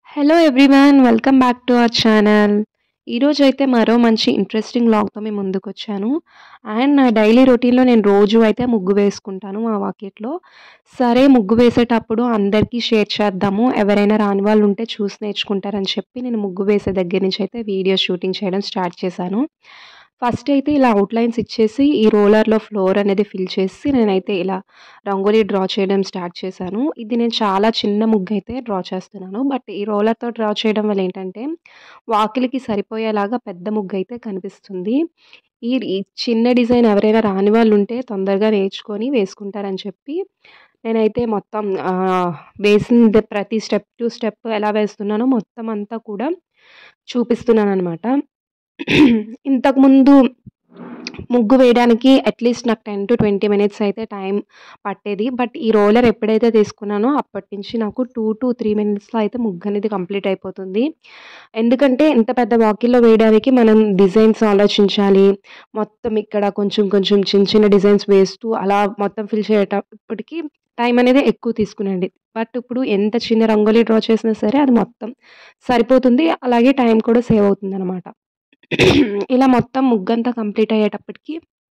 hello everyone welcome back to our channel ఈరోజు అయితే మరో మంచి ఇంట్రెస్టింగ్ వ్లాగ్తో మేము ముందుకొచ్చాను అండ్ నా డైలీ రొటీన్లో నేను రోజు అయితే ముగ్గు వేసుకుంటాను మా వాకిట్లో సరే ముగ్గు వేసేటప్పుడు అందరికీ షేర్ చేద్దాము ఎవరైనా రాని వాళ్ళు ఉంటే చూసి నేర్చుకుంటారని చెప్పి నేను ముగ్గు వేసే దగ్గర నుంచి అయితే వీడియో షూటింగ్ చేయడం స్టార్ట్ చేశాను ఫస్ట్ అయితే ఇలా అవుట్లైన్స్ ఇచ్చేసి ఈ రోలర్లో ఫ్లోర్ అనేది ఫిల్ చేసి నేనైతే ఇలా రంగోలీ డ్రా చేయడం స్టార్ట్ చేశాను ఇది నేను చాలా చిన్న ముగ్గు అయితే డ్రా చేస్తున్నాను బట్ ఈ రోలర్తో డ్రా చేయడం వల్ల ఏంటంటే వాకిలికి సరిపోయేలాగా పెద్ద ముగ్గు అయితే కనిపిస్తుంది ఈ ఈ చిన్న డిజైన్ ఎవరైనా రాని వాళ్ళు ఉంటే తొందరగా నేర్చుకొని వేసుకుంటారని చెప్పి నేనైతే మొత్తం ఆ, వేసిన ప్రతి స్టెప్ టు స్టెప్ ఎలా వేస్తున్నానో మొత్తం అంతా కూడా చూపిస్తున్నాను అనమాట ఇంతకుముందు ముగ్గు వేయడానికి అట్లీస్ట్ నాకు టెన్ టు ట్వంటీ మినిట్స్ అయితే టైం పట్టేది బట్ ఈ రోలర్ ఎప్పుడైతే తీసుకున్నానో అప్పటి నుంచి నాకు టూ టు త్రీ మినిట్స్లో అయితే ముగ్గు అనేది కంప్లీట్ అయిపోతుంది ఎందుకంటే ఇంత పెద్ద వాకిల్లో వేయడానికి మనం డిజైన్స్ ఆలోచించాలి మొత్తం ఇక్కడ కొంచెం కొంచెం చిన్న చిన్న డిజైన్స్ వేస్తూ అలా మొత్తం ఫిల్ చేసేటప్పటికి టైం అనేది ఎక్కువ తీసుకునేది బట్ ఇప్పుడు ఎంత చిన్న రంగోలీ డ్రా చేసినా సరే అది మొత్తం సరిపోతుంది అలాగే టైం కూడా సేవ్ అవుతుంది అనమాట ఇలా మొత్తం ముగ్గంతా కంప్లీట్ అయ్యేటప్పటికి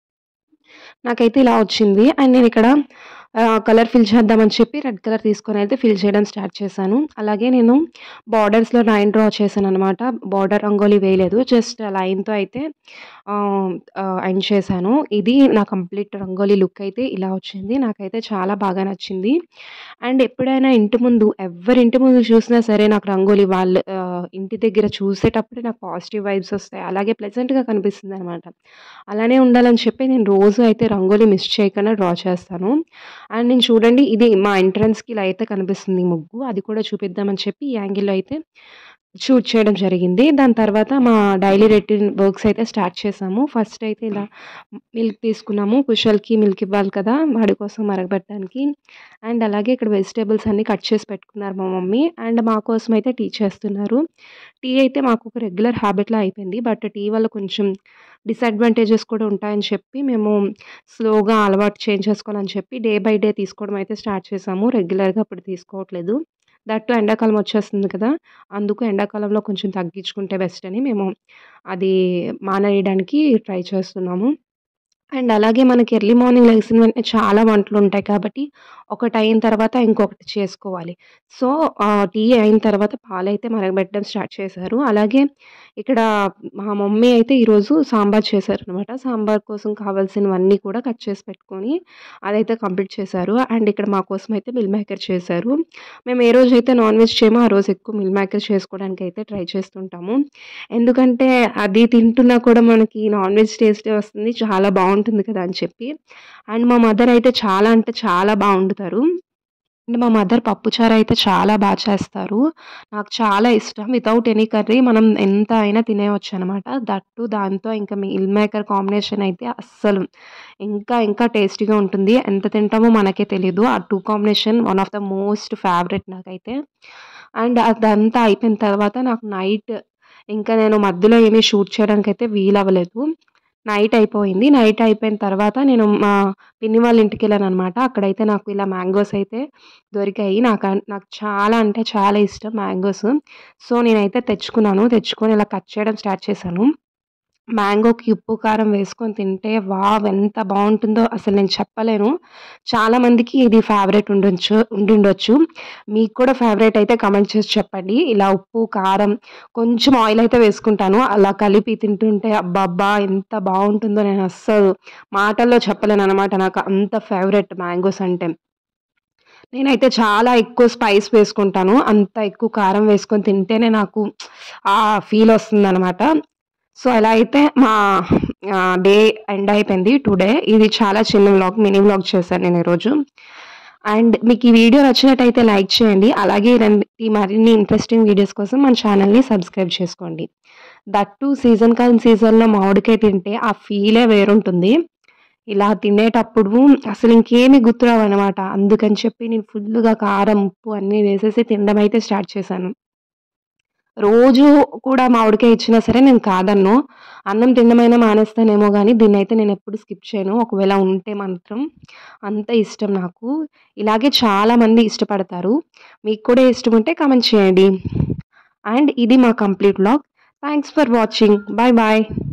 నాకైతే ఇలా వచ్చింది అండ్ నేను ఇక్కడ కలర్ ఫిల్ చేద్దామని చెప్పి రెడ్ కలర్ తీసుకొని అయితే ఫిల్ చేయడం స్టార్ట్ చేశాను అలాగే నేను బార్డర్స్లో లైన్ డ్రా చేశాను అనమాట బార్డర్ రంగోలీ వేయలేదు జస్ట్ లైన్తో అయితే ఎండ్ చేశాను ఇది నా కంప్లీట్ రంగోలీ లుక్ అయితే ఇలా వచ్చింది నాకైతే చాలా బాగా నచ్చింది అండ్ ఎప్పుడైనా ఇంటి ముందు ఎవరి ఇంటి ముందు చూసినా సరే నాకు రంగోలీ వాళ్ళ ఆ, ఇంటి దగ్గర చూసేటప్పుడే నాకు పాజిటివ్ వైబ్స్ వస్తాయి అలాగే ప్లెజెంట్గా కనిపిస్తుంది అనమాట అలానే ఉండాలని చెప్పి నేను రోజు అయితే రంగోలీ మిస్ చేయకుండా డ్రా చేస్తాను అండ్ నేను చూడండి ఇది మా ఎంట్రన్స్కి ఇలా అయితే కనిపిస్తుంది ఈ ముగ్గు అది కూడా చూపిద్దామని చెప్పి ఈ యాంగిల్లో అయితే షూట్ చేయడం జరిగింది దాని తర్వాత మా డైలీ రొటీన్ వర్క్స్ అయితే స్టార్ట్ చేసాము ఫస్ట్ అయితే ఇలా మిల్క్ తీసుకున్నాము కుషల్కి మిల్క్ ఇవ్వాలి కదా వాడి కోసం మరగబెట్టడానికి అండ్ అలాగే ఇక్కడ వెజిటేబుల్స్ అన్ని కట్ చేసి పెట్టుకున్నారు మా మమ్మీ అండ్ మా కోసం అయితే టీ చేస్తున్నారు టీ అయితే మాకు ఒక రెగ్యులర్ హ్యాబిట్లా అయిపోయింది బట్ టీ వల్ల కొంచెం డిసడ్వాంటేజెస్ కూడా ఉంటాయని చెప్పి మేము స్లోగా అలవాటు చేంజ్ చేసుకోవాలని చెప్పి డే బై డే తీసుకోవడం అయితే స్టార్ట్ చేసాము రెగ్యులర్గా ఇప్పుడు తీసుకోవట్లేదు దట్టు ఎండాకాలం వచ్చేస్తుంది కదా అందుకు ఎండాకాలంలో కొంచెం తగ్గించుకుంటే బెస్ట్ అని మేము అది మానేయడానికి ట్రై చేస్తున్నాము అండ్ అలాగే మనకి ఎర్లీ మార్నింగ్ లెగిసిన వెంటనే చాలా వంటలు ఉంటాయి కాబట్టి ఒకటి అయిన తర్వాత ఇంకొకటి చేసుకోవాలి సో ఆ, టీ అయిన తర్వాత పాలైతే మరగబెట్టడం స్టార్ట్ చేశారు అలాగే ఇక్కడ మా మమ్మీ అయితే ఈరోజు సాంబార్ చేశారు అనమాట సాంబార్ కోసం కావాల్సినవన్నీ కూడా కట్ చేసి పెట్టుకొని అదైతే కంప్లీట్ చేశారు అండ్ ఇక్కడ మా కోసం అయితే మిల్ మేకర్ చేశారు మేము ఏ రోజు అయితే నాన్ వెజ్ చేయమో ఆ రోజు ఎక్కువ మిల్ మేకర్ చేసుకోవడానికి అయితే ట్రై చేస్తుంటాము ఎందుకంటే అది తింటున్నా కూడా మనకి నాన్ వెజ్ టేస్టే వస్తుంది చాలా బాగుంటుంది కదా అని చెప్పి అండ్ మా మదర్ అయితే చాలా అంటే చాలా బాగుండుతారు అండ్ మా మదర్ పప్పుచారు అయితే చాలా బాగా చేస్తారు నాకు చాలా ఇష్టం వితౌట్ ఎనీ కర్రీ మనం ఎంత అయినా తినేయవచ్చు అనమాట దట్టు దాంతో ఇంకా మిల్ మేకర్ కాంబినేషన్ అయితే అస్సలు ఇంకా ఇంకా టేస్టీగా ఉంటుంది ఎంత తింటామో మనకే తెలియదు ఆ two combination one of the most favourite నాకైతే అండ్ అదంతా అయిపోయిన తర్వాత నాకు నైట్ ఇంకా నేను మధ్యలో ఏమీ షూట్ చేయడానికి అయితే వీలవ్వలేదు నైట్ అయిపోయింది నైట్ అయిపోయిన తర్వాత నేను మా పిన్ని వాళ్ళ ఇంటికి వెళ్ళాను అనమాట అక్కడైతే నాకు ఇలా మ్యాంగోస్ అయితే దొరికాయి నాకు అన్- నాకు చాలా అంటే చాలా ఇష్టం మ్యాంగోస్ సో నేనైతే తెచ్చుకున్నాను తెచ్చుకొని ఇలా కట్ చేయడం స్టార్ట్ చేశాను మ్యాంగోకి ఉప్పు కారం వేసుకొని తింటే వావ్ ఎంత బాగుంటుందో అసలు నేను చెప్పలేను చాలా మందికి ఇది ఫేవరెట్ ఉండొచ్చు ఉండిండొచ్చు మీకు కూడా ఫేవరెట్ అయితే కమెంట్ చేసి చెప్పండి ఇలా ఉప్పు కారం కొంచెం ఆయిల్ అయితే వేసుకుంటాను అలా కలిపి తింటుంటే అబ్బబ్బా ఎంత బాగుంటుందో నేను అస్సలు మాటల్లో చెప్పలేను అనమాట నాకు అంత ఫేవరెట్ మ్యాంగోస్ అంటే నేనైతే చాలా ఎక్కువ స్పైస్ వేసుకుంటాను అంత ఎక్కువ కారం వేసుకొని తింటేనే నాకు ఆ ఫీల్ వస్తుంది అనమాట సో అలా అయితే మా డే ఎండ్ అయిపోయింది టుడే ఇది చాలా చిన్న వ్లాగ్ మినీ వ్లాగ్ చేశాను నేను ఈరోజు అండ్ మీకు ఈ వీడియో నచ్చినట్టయితే లైక్ చేయండి అలాగే ఇలాంటి మరిన్ని ఇంట్రెస్టింగ్ వీడియోస్ కోసం మన ఛానల్ని సబ్స్క్రైబ్ చేసుకోండి దట్టు సీజన్ కాలం సీజన్లో మామిడికాయ తింటే ఆ ఫీలే వేరుంటుంది ఇలా తినేటప్పుడు అసలు ఇంకేమి గుర్తురావు అనమాట అందుకని చెప్పి నేను ఫుల్గా కారం ఉప్పు అన్నీ వేసేసి తినడం అయితే స్టార్ట్ చేశాను రోజు కూడా మామిడికాయ ఇచ్చినా సరే నేను కాదన్ను అన్నం తినడమైనా మానేస్తానేమో కానీ దీన్ని అయితే నేను ఎప్పుడు స్కిప్ చేయను ఒకవేళ ఉంటే మాత్రం అంత ఇష్టం నాకు ఇలాగే చాలామంది ఇష్టపడతారు మీకు కూడా ఇష్టం ఉంటే కామెంట్ చేయండి అండ్ ఇది మా complete vlog thanks for watching bye bye